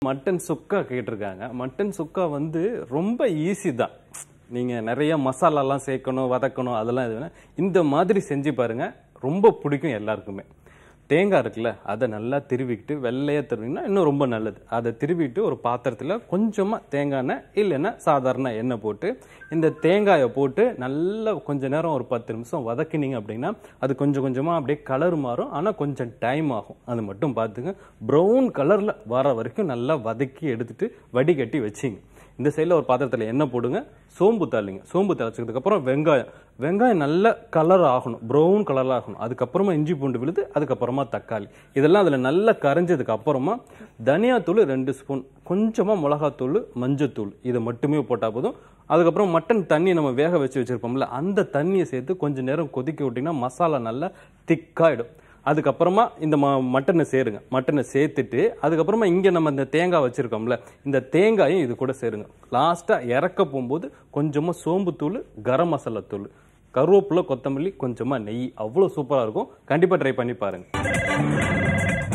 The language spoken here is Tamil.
மட்டன் சுக்கா கேட்டிருக்காங்க மட்டன் சுக்கா வந்து ரொம்ப ஈஸி தான் நீங்கள் நிறைய மசாலாலாம் சேர்க்கணும் வதக்கணும் அதெல்லாம் இது வேணா இந்த மாதிரி செஞ்சு பாருங்க ரொம்ப பிடிக்கும் எல்லாருக்குமே தேங்காய் இருக்குல்ல அதை நல்லா திருவிக்கிட்டு வெள்ளையாக திருவிங்கன்னா இன்னும் ரொம்ப நல்லது அதை திருவிட்டு ஒரு பாத்திரத்தில் கொஞ்சமாக தேங்காய் எண்ணெய் இல்லைன்னா சாதாரண எண்ணெய் போட்டு இந்த தேங்காயை போட்டு நல்லா கொஞ்ச நேரம் ஒரு பத்து நிமிஷம் வதக்கினீங்க அப்படின்னா அது கொஞ்சம் கொஞ்சமாக அப்படியே கலர் மாறும் ஆனால் கொஞ்சம் டைம் ஆகும் அது மட்டும் பார்த்துங்க ப்ரௌன் கலரில் வர வரைக்கும் நல்லா வதக்கி எடுத்துட்டு வடிகட்டி வச்சிங்க இந்த சைடில் ஒரு பாத்திரத்தில் எண்ணெய் போடுங்க சோம்பு தாளிங்க சோம்பு தாளிச்சதுக்கு அப்புறம் வெங்காயம் வெங்காயம் நல்ல கலர் ஆகணும் ப்ரௌன் கலரில் ஆகணும் அதுக்கப்புறமா இஞ்சி பூண்டு விழுது அதுக்கப்புறமா தக்காளி இதெல்லாம் அதில் நல்லா கரைஞ்சதுக்கு அப்புறமா தனியாத்தூள் ரெண்டு ஸ்பூன் கொஞ்சமாக மிளகாத்தூள் மஞ்சத்தூள் இதை மட்டுமே போட்டால் போதும் அதுக்கப்புறம் மட்டன் தண்ணி நம்ம வேக வச்சு வச்சிருப்போம்ல அந்த தண்ணியை சேர்த்து கொஞ்சம் நேரம் கொதிக்க விட்டிங்கன்னா மசாலா நல்லா திக்காயிடும் அதுக்கப்புறமா இந்த ம மட்டனை சேருங்க மட்டனை சேர்த்துட்டு அதுக்கப்புறமா இங்கே நம்ம இந்த தேங்காய் வச்சுருக்கோம்ல இந்த தேங்காயும் இது கூட சேருங்க லாஸ்ட்டாக இறக்க போகும்போது கொஞ்சமாக சோம்புத்தூள் கரம் மசாலா தூள் கருவேப்பிலை கொத்தமல்லி கொஞ்சமாக நெய் அவ்வளோ சூப்பராக இருக்கும் கண்டிப்பாக ட்ரை பண்ணி பாருங்கள்